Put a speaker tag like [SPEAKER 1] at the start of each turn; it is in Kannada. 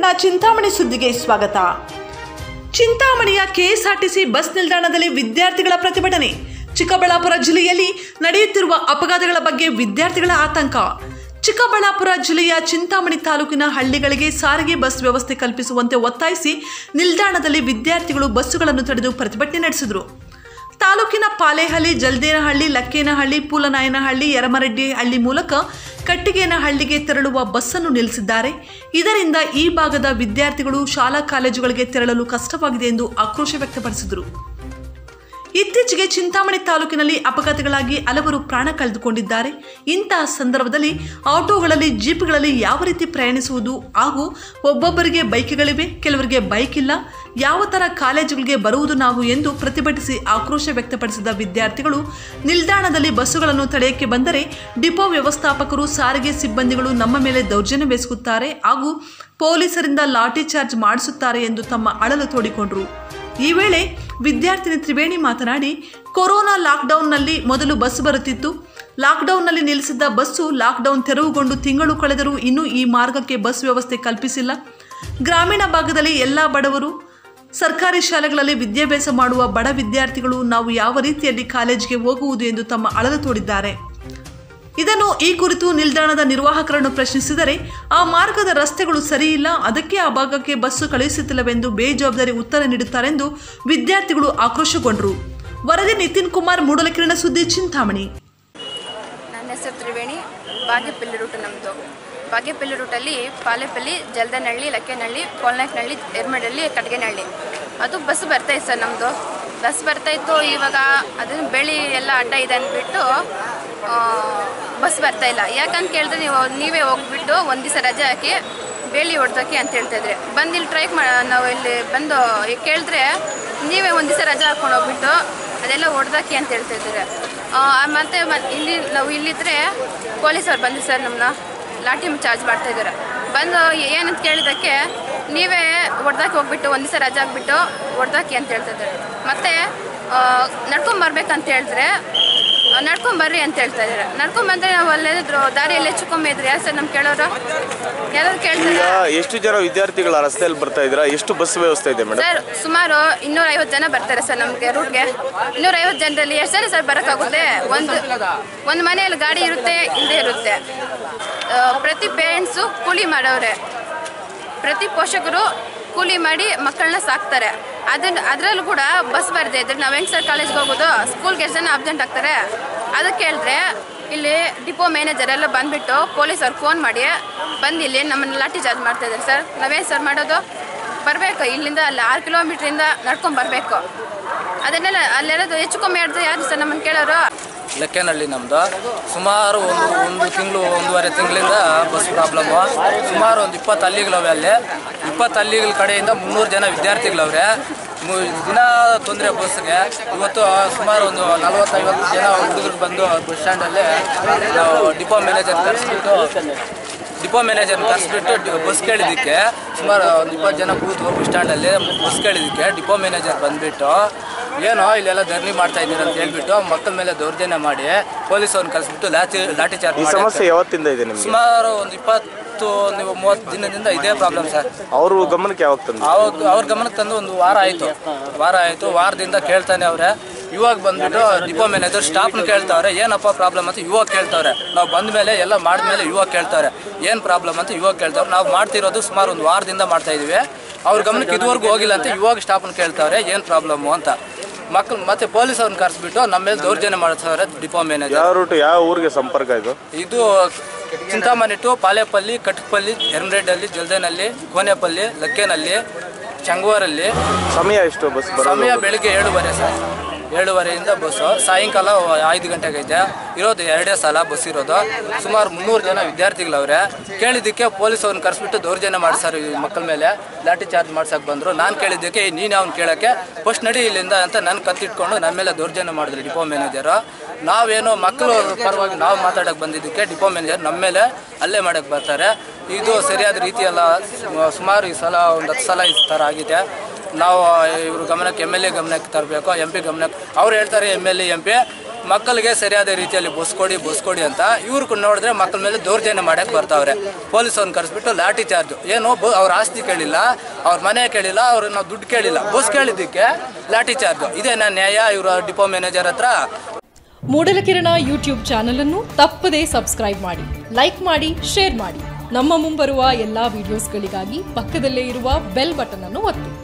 [SPEAKER 1] ಕನ್ನಡ ಚಿಂತಾಮಣಿ ಸುದ್ದಿಗೆ ಸ್ವಾಗತ ಚಿಂತಾಮಣಿಯ ಕೆಎಸ್ಆರ್ಟಿಸಿ ಬಸ್ ನಿಲ್ದಾಣದಲ್ಲಿ ವಿದ್ಯಾರ್ಥಿಗಳ ಪ್ರತಿಭಟನೆ ಚಿಕ್ಕಬಳ್ಳಾಪುರ ಜಿಲ್ಲೆಯಲ್ಲಿ ನಡೆಯುತ್ತಿರುವ ಅಪಘಾತಗಳ ಬಗ್ಗೆ ವಿದ್ಯಾರ್ಥಿಗಳ ಆತಂಕ ಚಿಕ್ಕಬಳ್ಳಾಪುರ ಜಿಲ್ಲೆಯ ಚಿಂತಾಮಣಿ ತಾಲೂಕಿನ ಹಳ್ಳಿಗಳಿಗೆ ಸಾರಿಗೆ ಬಸ್ ವ್ಯವಸ್ಥೆ ಕಲ್ಪಿಸುವಂತೆ ಒತ್ತಾಯಿಸಿ ನಿಲ್ದಾಣದಲ್ಲಿ ವಿದ್ಯಾರ್ಥಿಗಳು ಬಸ್ಸುಗಳನ್ನು ತಡೆದು ಪ್ರತಿಭಟನೆ ನಡೆಸಿದರು ತಾಲೂಕಿನ ಪಾಲೇಹಳ್ಳಿ ಜಲ್ದೇನಹಳ್ಳಿ ಲಕ್ಕೇನಹಳ್ಳಿ ಪೂಲನಾಯನಹಳ್ಳಿ ಯರಮರೆಡ್ಡಿ ಹಳ್ಳಿ ಮೂಲಕ ಕಟ್ಟಿಗೇನಹಳ್ಳಿಗೆ ತೆರಳುವ ಬಸ್ಸನ್ನು ನಿಲ್ಲಿಸಿದ್ದಾರೆ ಇದರಿಂದ ಈ ಭಾಗದ ವಿದ್ಯಾರ್ಥಿಗಳು ಶಾಲಾ ಕಾಲೇಜುಗಳಿಗೆ ತೆರಳಲು ಕಷ್ಟವಾಗಿದೆ ಎಂದು ಆಕ್ರೋಶ ವ್ಯಕ್ತಪಡಿಸಿದರು ಇತ್ತೀಚೆಗೆ ಚಿಂತಾಮಣಿ ತಾಲೂಕಿನಲ್ಲಿ ಅಪಘಾತಗಳಾಗಿ ಹಲವರು ಪ್ರಾಣ ಕಳೆದುಕೊಂಡಿದ್ದಾರೆ ಇಂತಹ ಸಂದರ್ಭದಲ್ಲಿ ಆಟೋಗಳಲ್ಲಿ ಜೀಪ್ಗಳಲ್ಲಿ ಯಾವ ರೀತಿ ಪ್ರಯಾಣಿಸುವುದು ಹಾಗೂ ಒಬ್ಬೊಬ್ಬರಿಗೆ ಬೈಕ್ಗಳಿವೆ ಕೆಲವರಿಗೆ ಬೈಕ್ ಇಲ್ಲ ಯಾವ ಥರ ಕಾಲೇಜುಗಳಿಗೆ ಬರುವುದು ನಾವು ಎಂದು ಪ್ರತಿಭಟಿಸಿ ಆಕ್ರೋಶ ವ್ಯಕ್ತಪಡಿಸಿದ ವಿದ್ಯಾರ್ಥಿಗಳು ನಿಲ್ದಾಣದಲ್ಲಿ ಬಸ್ಸುಗಳನ್ನು ತಡೆಯಕ್ಕೆ ಬಂದರೆ ಡಿಪೋ ವ್ಯವಸ್ಥಾಪಕರು ಸಾರಿಗೆ ಸಿಬ್ಬಂದಿಗಳು ನಮ್ಮ ಮೇಲೆ ದೌರ್ಜನ್ಯವೆಸಗುತ್ತಾರೆ ಹಾಗೂ ಪೊಲೀಸರಿಂದ ಲಾಠಿ ಚಾರ್ಜ್ ಮಾಡಿಸುತ್ತಾರೆ ಎಂದು ತಮ್ಮ ಅಳಲು ತೋಡಿಕೊಂಡರು ಈ ವೇಳೆ ವಿದ್ಯಾರ್ಥಿನಿ ತ್ರಿವೇಣಿ ಮಾತನಾಡಿ ಕೊರೋನಾ ಲಾಕ್ಡೌನ್ನಲ್ಲಿ ಮೊದಲು ಬಸ್ ಬರುತ್ತಿತ್ತು ಲಾಕ್ಡೌನ್ನಲ್ಲಿ ನಿಲ್ಲಿಸಿದ್ದ ಬಸ್ಸು ಲಾಕ್ಡೌನ್ ತೆರವುಗೊಂಡು ತಿಂಗಳು ಕಳೆದರೂ ಇನ್ನೂ ಈ ಮಾರ್ಗಕ್ಕೆ ಬಸ್ ವ್ಯವಸ್ಥೆ ಕಲ್ಪಿಸಿಲ್ಲ ಗ್ರಾಮೀಣ ಭಾಗದಲ್ಲಿ ಎಲ್ಲ ಬಡವರು ಸರ್ಕಾರಿ ಶಾಲೆಗಳಲ್ಲಿ ವಿದ್ಯಾಭ್ಯಾಸ ಮಾಡುವ ಬಡ ವಿದ್ಯಾರ್ಥಿಗಳು ನಾವು ಯಾವ ರೀತಿಯಲ್ಲಿ ಕಾಲೇಜಿಗೆ ಹೋಗುವುದು ಎಂದು ತಮ್ಮ ಅಳಲು ತೋಡಿದ್ದಾರೆ ಇದನ್ನು ಈ ಕುರಿತು ನಿಲ್ದಾಣದ ನಿರ್ವಾಹಕರನ್ನು ಪ್ರಶ್ನಿಸಿದರೆ ಆ ಮಾರ್ಗದ ರಸ್ತೆಗಳು ಸರಿಯಿಲ್ಲ ಅದಕ್ಕೆ ಆ ಭಾಗಕ್ಕೆ ಬಸ್ಸು ಕಳುಹಿಸುತ್ತಿಲ್ಲವೆಂದು ಬೇಜವಾಬ್ದಾರಿ ಉತ್ತರ ನೀಡುತ್ತಾರೆಂದು ವಿದ್ಯಾರ್ಥಿಗಳು ಆಕ್ರೋಶಗೊಂಡರು ವರದಿ ನಿತಿನ್ ಕುಮಾರ್ ಮೂಡಲಕಿರಣ ಸುದ್ದಿ ಚಿಂತಾಮಣಿ
[SPEAKER 2] ನನ್ನ ಹೆಸರು ತ್ರಿವೇಣಿ ಬಾಗೇಪಲ್ಲಿ ರೂಟ್ ನಮ್ಮದು ಬಾಗೇಪಲ್ಲಿ ರೂಟಲ್ಲಿ ಪಾಲೆಪಲ್ಲಿ ಜಲ್ದನಹಳ್ಳಿ ಲಕ್ಕೇನಹಳ್ಳಿ ಕೋಲ್ನಾಕ್ನಹಳ್ಳಿ ಎರ್ಮಡಳ್ಳಿ ಕಟ್ಗೆನಹಳ್ಳಿ ಅದು ಬಸ್ ಬರ್ತಾಯಿತ್ತು ಸರ್ ನಮ್ಮದು ಬಸ್ ಬರ್ತಾಯಿತ್ತು ಇವಾಗ ಅದನ್ನು ಬೆಳಿ ಎಲ್ಲ ಅಡ್ಡ ಇದೆ ಅಂದ್ಬಿಟ್ಟು ಆ, ಬಸ್ ಬರ್ತಾ ಇಲ್ಲ ಯಾಕಂತ ಕೇಳಿದ್ರೆ ನೀವು ನೀವೇ ಹೋಗ್ಬಿಟ್ಟು ಒಂದು ದಿವಸ ರಜೆ ಹಾಕಿ ಬೇಲಿ ಹೊಡ್ದಕ್ಕೆ ಅಂತ ಹೇಳ್ತಾಯಿದ್ರೆ ಬಂದು ಇಲ್ಲಿ ಟ್ರೈ ಮಾ ನಾವು ಇಲ್ಲಿ ಬಂದು ಕೇಳಿದ್ರೆ ನೀವೇ ಒಂದು ದಿವಸ ರಜೆ ಹಾಕ್ಕೊಂಡು ಹೋಗ್ಬಿಟ್ಟು ಅದೆಲ್ಲ ಹೊಡ್ದಕ್ಕೆ ಅಂತ ಹೇಳ್ತಾ ಇದ್ದಾರೆ ಮತ್ತು ಇಲ್ಲಿ ನಾವು ಇಲ್ಲಿದ್ದರೆ ಪೊಲೀಸವ್ರು ಬಂದು ಸರ್ ನಮ್ಮನ್ನ ಲಾಠಿ ಚಾರ್ಜ್ ಮಾಡ್ತಾ ಇದ್ದಾರೆ ಬಂದು ಏನಂತ ಕೇಳಿದ್ದಕ್ಕೆ ನೀವೇ ಹೊಡ್ದಕ್ಕೆ ಹೋಗ್ಬಿಟ್ಟು ಒಂದು ದಿವಸ ರಜೆ ಹಾಕ್ಬಿಟ್ಟು ಹೊಡ್ದಕ್ಕೆ ಅಂತ ಹೇಳ್ತಾ ಇದ್ದಾರೆ ಮತ್ತು ನಡ್ಕೊಂಬರ್ಬೇಕಂತ ಹೇಳಿದ್ರೆ ನಡ್ಕೊಂಬರ್ರಿ ಅಂತ ಹೇಳ್ತಾ ಇದ್ದಾರೆ ನಡ್ಕೊಂಬಂದ್ರೆ ನಾವು ಅಲ್ಲೇದ್ರು ದಾರಿಯಲ್ಲಿ ಹೆಚ್ಚುಕೊಂಬಿದ್ರೆ ಯಾರು ಸರ್ ನಮ್ಗೆ ಕೇಳೋರು ಯಾರಾದ್ರು
[SPEAKER 3] ಈಗ
[SPEAKER 2] ಕೇಳ್ತಾರೆ
[SPEAKER 3] ಎಷ್ಟು ಜನ ವಿದ್ಯಾರ್ಥಿಗಳ ರಸ್ತೆಯಲ್ಲಿ ಬರ್ತಾ ಇದ್ದೀರಾ ಎಷ್ಟು ಬಸ್ ವ್ಯವಸ್ಥೆ ಇದೆ ಮೇಡಮ್
[SPEAKER 2] ಸರ್ ಸುಮಾರು ಇನ್ನೂರ ಐವತ್ತು ಜನ ಬರ್ತಾರೆ ಸರ್ ನಮಗೆ ರೂಟ್ಗೆ ಇನ್ನೂರ ಐವತ್ತು ಜನರಲ್ಲಿ ಎಷ್ಟು ಜನ ಸರ್ ಬರೋಕ್ಕಾಗುತ್ತೆ ಒಂದು ಒಂದು ಮನೆಯಲ್ಲಿ ಗಾಡಿ ಇರುತ್ತೆ ಇಲ್ಲದೆ ಇರುತ್ತೆ ಆ, ಪ್ರತಿ ಪೇರೆಂಟ್ಸು ಕೂಲಿ ಮಾಡೋರೆ ಪ್ರತಿ ಪೋಷಕರು ಕೂಲಿ ಮಾಡಿ ಮಕ್ಕಳನ್ನ ಸಾಕ್ತಾರೆ ಅದನ್ನ ಅದರಲ್ಲೂ ಕೂಡ ಬಸ್ ಬರದೇ ಇದ್ರೆ ನಾವು ಹೆಂಗೆ ಸರ್ ಕಾಲೇಜ್ಗೆ ಹೋಗೋದು ಸ್ಕೂಲ್ಗೆ ಎಷ್ಟು ಜನ ಅಬ್ಸೆಂಟ್ ಆಗ್ತಾರೆ ಅದಕ್ಕೆ ಹೇಳಿದ್ರೆ ಇಲ್ಲಿ ಡಿಪೋ ಮ್ಯಾನೇಜರ್ ಎಲ್ಲ ಬಂದುಬಿಟ್ಟು ಪೊಲೀಸವ್ರು ಫೋನ್ ಮಾಡಿ ಬಂದು ಇಲ್ಲಿ ನಮ್ಮನ್ನು ಲಾಠಿ ಚಾರ್ಜ್ ಮಾಡ್ತಾ ಇದ್ದಾರೆ ಸರ್ ನಾವೇನು ಸರ್ ಮಾಡೋದು ಬರಬೇಕು ಇಲ್ಲಿಂದ ಅಲ್ಲಿ ಆರು ಕಿಲೋಮೀಟ್ರಿಂದ ನಡ್ಕೊಂಡು ಬರಬೇಕು ಅದನ್ನೆಲ್ಲ ಅಲ್ಲೆಲ್ಲದು ಹೆಚ್ಚು ಕಮ್ಮಿ ಆಡಿದ್ರೆ ಯಾರು ಸರ್ ನಮ್ಮನ್ನು ಕೇಳೋರು
[SPEAKER 4] ಲೆಕ್ಕನಹಳ್ಳಿ ನಮ್ಮದು ಸುಮಾರು ಒಂದು ಒಂದು ತಿಂಗಳು ಒಂದೂವರೆ ತಿಂಗಳಿಂದ ಬಸ್ ಪ್ರಾಬ್ಲಮ್ಮು ಸುಮಾರು ಒಂದು ಇಪ್ಪತ್ತು ಹಳ್ಳಿಗಳವೆ ಅಲ್ಲಿ ಇಪ್ಪತ್ತು ಹಳ್ಳಿಗಳ ಕಡೆಯಿಂದ ಮುನ್ನೂರು ಜನ ವಿದ್ಯಾರ್ಥಿಗಳವ್ರೆ ಮು- ದಿನ ತೊಂದರೆ ಬಸ್ಗೆ ಇವತ್ತು ಸುಮಾರು ಒಂದು ನಲವತ್ತೈವತ್ತು ಜನ ಹುಡುಗರು ಬಂದು ಬಸ್ ಸ್ಟ್ಯಾಂಡಲ್ಲಿ ನಾವು ಡಿಪೋ ಮ್ಯಾನೇಜರ್ ಕರೆಸ್ಬಿಟ್ಟು ಡಿಪೋ ಮ್ಯಾನೇಜರ್ ಕರೆಸ್ಬಿಟ್ಟು ಬಸ್ ಕೇಳಿದ್ದಕ್ಕೆ ಸುಮಾರು ಒಂದು ಇಪ್ಪತ್ತು ಜನ ಕೂತು ಬಸ್ ಸ್ಟ್ಯಾಂಡಲ್ಲಿ ಬಸ್ ಕೇಳಿದ್ದಕ್ಕೆ ಡಿಪೋ ಮ್ಯಾನೇಜರ್ ಬಂದುಬಿಟ್ಟು ಏನೋ ಇಲ್ಲೆಲ್ಲ ಧರಣಿ ಮಾಡ್ತಾ ಇದ್ದೀರಿ ಅಂತ ಹೇಳ್ಬಿಟ್ಟು ಮಕ್ಕಳ ಮೇಲೆ ದೌರ್ಜನ್ಯ ಮಾಡಿ ಪೊಲೀಸವ್ರನ್ನ ಕರೆಸ್ಬಿಟ್ಟು ಲಾಠಿ ಲಾಠಿ ಚಾರ್ಜ್
[SPEAKER 3] ಈ
[SPEAKER 4] ಮಾಡಿ
[SPEAKER 3] ಸಮಸ್ಯೆ ಯಾವತ್ತಿಂದ ಇದೆ ನಿಮ್ಗೆ
[SPEAKER 4] ಸುಮಾರು ಒಂದು ಇಪ್ಪತ್ತು ನೀವು ಮೂವತ್ತು ದಿನದಿಂದ ಇದೇ ಪ್ರಾಬ್ಲಮ್ ಸರ್
[SPEAKER 3] ಅವರು ಗಮನಕ್ಕೆ ಯಾವಾಗ ತಂದ್ರು
[SPEAKER 4] ಅವಾಗ ಅವ್ರ ಗಮನಕ್ಕೆ ತಂದು ಒಂದು ವಾರ ಆಯಿತು ವಾರ ಆಯಿತು ವಾರದಿಂದ ಕೇಳ್ತಾನೆ ಅವ್ರೆ ಇವಾಗ ಬಂದ್ಬಿಟ್ಟು ಡಿಪೋ ಮ್ಯಾನೇಜರ್ ಸ್ಟಾಫ್ನ ಕೇಳ್ತಾವ್ರೆ ಏನಪ್ಪ ಪ್ರಾಬ್ಲಮ್ ಅಂತ ಇವಾಗ ಕೇಳ್ತಾವ್ರೆ ನಾವು ಬಂದ ಮೇಲೆ ಎಲ್ಲ ಮಾಡಿದ್ಮೇಲೆ ಇವಾಗ ಕೇಳ್ತಾವ್ರೆ ಏನು ಪ್ರಾಬ್ಲಮ್ ಅಂತ ಇವಾಗ ಕೇಳ್ತಾವ್ರೆ ನಾವು ಮಾಡ್ತಿರೋದು ಸುಮಾರು ಒಂದು ವಾರದಿಂದ ಮಾಡ್ತಾ ಇದೀವಿ ಅವ್ರ ಗಮನಕ್ಕೆ ಇದುವರೆಗೂ ಹೋಗಿಲ್ಲ ಅಂತ ಇವಾಗ ಸ್ಟಾಫ್ನ ಕೇಳ್ತಾವ್ರೆ ಏನು ಪ್ರಾಬ್ಲಮ್ಮು ಅಂತ ಮಕ್ಕಳು ಮತ್ತೆ ಪೊಲೀಸ್ ಅವ್ರನ್ನ ಕರೆಸ್ಬಿಟ್ಟು ನಮ್ಮ ಮೇಲೆ ದೌರ್ಜನ್ಯ ಮಾಡ್ತಾವ್ರೆ ಡಿಪೋ ಮ್ಯಾನೇಜರ್
[SPEAKER 3] ಯಾವ ರೂಟ್ ಯಾವ ಊರಿಗೆ ಸಂಪರ್ಕ ಇದು
[SPEAKER 4] ಇದು ಚಿಂತಾಮಣಿ ಟು ಪಾಲೇಪಲ್ಲಿ ಕಟಕಪಲ್ಲಿ ಎರ್ಮರೆಡ್ಡಲ್ಲಿ ಜಲ್ದೇನಲ್ಲಿ ಕೋನೆಪಲ್ಲಿ ಲಕ್ಕೇನಲ್ಲಿ ಚಂಗೂರಲ್ಲಿ
[SPEAKER 3] ಸಮಯ ಎಷ್ಟು ಬಸ್ ಬರೋದು
[SPEAKER 4] ಸಮಯ ಬೆಳಿಗ್ಗೆ ಏಳುವರೆ ಸರ್ ಏಳುವರೆಯಿಂದ ಬಸ್ಸು ಸಾಯಂಕಾಲ ಐದು ಗಂಟೆಗೆ ಐತೆ ಇರೋದು ಎರಡೇ ಸಲ ಬಸ್ ಇರೋದು ಸುಮಾರು ಮುನ್ನೂರು ಜನ ವಿದ್ಯಾರ್ಥಿಗಳವ್ರೆ ಕೇಳಿದ್ದಕ್ಕೆ ಪೊಲೀಸ್ ಅವ್ರನ್ನ ಕರೆಸ್ಬಿಟ್ಟು ದೌರ್ಜನ್ಯ ಮಾಡ್ಸಾರ ಈ ಮಕ್ಕಳ ಮೇಲೆ ಲಾಠಿ ಚಾರ್ಜ್ ಮಾಡ್ಸಕ್ಕೆ ಬಂದರು ನಾನು ಕೇಳಿದ್ದಕ್ಕೆ ನೀನು ಅವ್ನು ಕೇಳೋಕ್ಕೆ ಫಸ್ಟ್ ನಡಿ ಇಲ್ಲಿಂದ ಅಂತ ನನ್ನ ಕತ್ತಿಟ್ಕೊಂಡು ನನ್ನ ಮೇಲೆ ದೌರ್ಜನ್ಯ ಮಾಡಿದ್ರು ಡಿಪೋ ಮ್ಯಾನೇಜರು ನಾವೇನೋ ಮಕ್ಕಳು ಪರವಾಗಿ ನಾವು ಮಾತಾಡೋಕೆ ಬಂದಿದ್ದಕ್ಕೆ ಡಿಪೋ ಮ್ಯಾನೇಜರ್ ನಮ್ಮ ಮೇಲೆ ಅಲ್ಲೇ ಮಾಡೋಕ್ಕೆ ಬರ್ತಾರೆ ಇದು ಸರಿಯಾದ ರೀತಿಯಲ್ಲ ಸು- ಸುಮಾರು ಈ ಸಲ ಒಂದು ಹತ್ತು ಸಲ ಈ ಥರ ಆಗಿದೆ ನಾವು ಇವ್ರ ಗಮನಕ್ಕೆ ಎಮ್ ಎಲ್ ಎ ಗಮನಕ್ಕೆ ತರಬೇಕು ಎಂ ಪಿ ಗಮನಕ್ಕೆ ಅವ್ರು ಹೇಳ್ತಾರೆ M L A M P ಮಕ್ಕಳಿಗೆ ಸರಿಯಾದ ರೀತಿಯಲ್ಲಿ ಬಸ್ ಕೊಡಿ ಬಸ್ ಕೊಡಿ ಅಂತ ಇವ್ರು ನೋಡಿದ್ರೆ ಮಕ್ಕಳ ಮೇಲೆ ದೌರ್ಜನ್ಯ ಮಾಡಕ್ಕೆ ಬರ್ತಾವ್ರೆ ಪೊಲೀಸವ್ರನ್ನ ಕರೆಸ್ಬಿಟ್ಟು ಲಾಠಿ ಚಾರ್ಜ್ ಏನು ಬ ಅವ್ರ ಆಸ್ತಿ ಕೇಳಿಲ್ಲ ಅವ್ರ ಮನೆ ಕೇಳಿಲ್ಲ ಅವ್ರ ನಾವು ದುಡ್ಡು ಕೇಳಿಲ್ಲ ಬಸ್ ಕೇಳಿದ್ದಕ್ಕೆ ಲಾಠಿ ಚಾರ್ಜ್ ಇದೇನಾ ನ್ಯಾಯ ಇವರು ಡಿಪೋ ಮ್ಯಾನೇಜರ್ ಹತ್ರ
[SPEAKER 5] ಮೂಡಲಕಿರಣ ಯೂಟ್ಯೂಬ್ ಚಾನಲ್ ಅನ್ನು ತಪ್ಪದೇ ಸಬ್ಸ್ಕ್ರೈಬ್ ಮಾಡಿ ಲೈಕ್ ಮಾಡಿ ಶೇರ್ ಮಾಡಿ ನಮ್ಮ ಮುಂಬರುವ ಎಲ್ಲಾ ವಿಡಿಯೋಸ್ಗಳಿಗಾಗಿ ಪಕ್ಕದಲ್ಲೇ ಇರುವ ಬೆಲ್ ಬಟನ್ ಅನ್ನು ಒತ್ತಿ